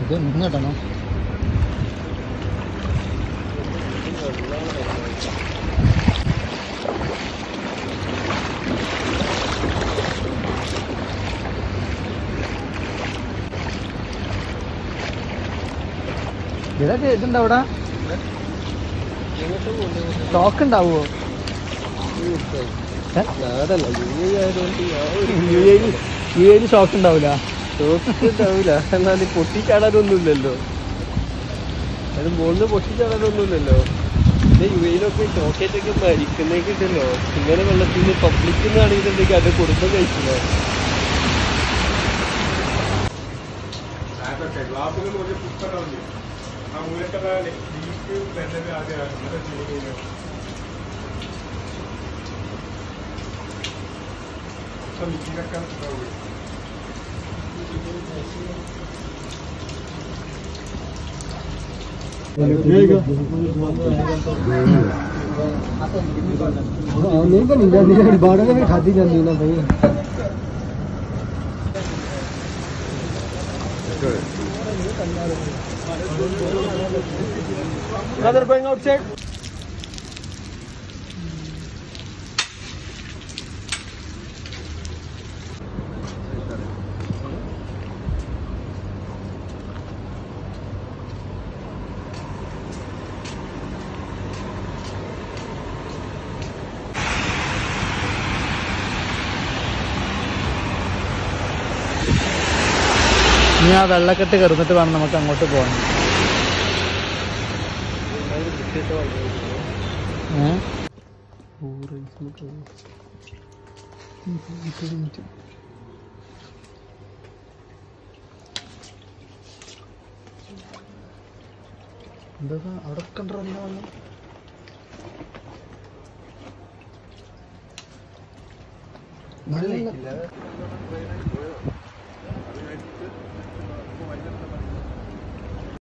ഇത് ഒന്ന് കേട്ടോ ഇതൊക്കെ ഇതുണ്ടോ അവിടെ സ്റ്റോക്ക് ഉണ്ടാവുമോ നാടല്ല യു എ ആയതുകൊണ്ട് യു എയിൽ സ്റ്റോക്ക് ഉണ്ടാവില്ല ഉണ്ടാവില്ല എന്നാൽ പൊട്ടിച്ചാടാനൊന്നുമില്ലല്ലോ അത് മുകളിൽ പൊട്ടിച്ചാടാനൊന്നുമില്ലല്ലോ പിന്നെ യു എയിലൊക്കെ ചോക്ലേറ്റ് ഒക്കെ മരിക്കുന്നേക്ക് ഉണ്ടല്ലോ ഇങ്ങനെ വെള്ളത്തിൽ നിന്ന് പബ്ലിക്കിൽ നിന്നാണെന്നുണ്ടെങ്കിൽ അത് കുടുംബം കഴിച്ചില്ല ഗ്ലാസുകൾ ഒരു പുസ്തകം ഉണ്ട് ആ മൂലക്കഥ ലീക്ക് തന്നെ ആദ്യം എന്നിട്ട് ചെയ്യുന്നത് ലീക്കിനൊക്കെ ഉണ്ടാവുക बारह में खाती जाती ना भाई Brother going outside. ഇനി ആ വെള്ളക്കെട്ട് കയറുന്നിട്ട് വേണം നമുക്ക് അങ്ങോട്ട് പോകാൻ ഏ? എന്താ അവിടെ കണ്ടോ നല്ല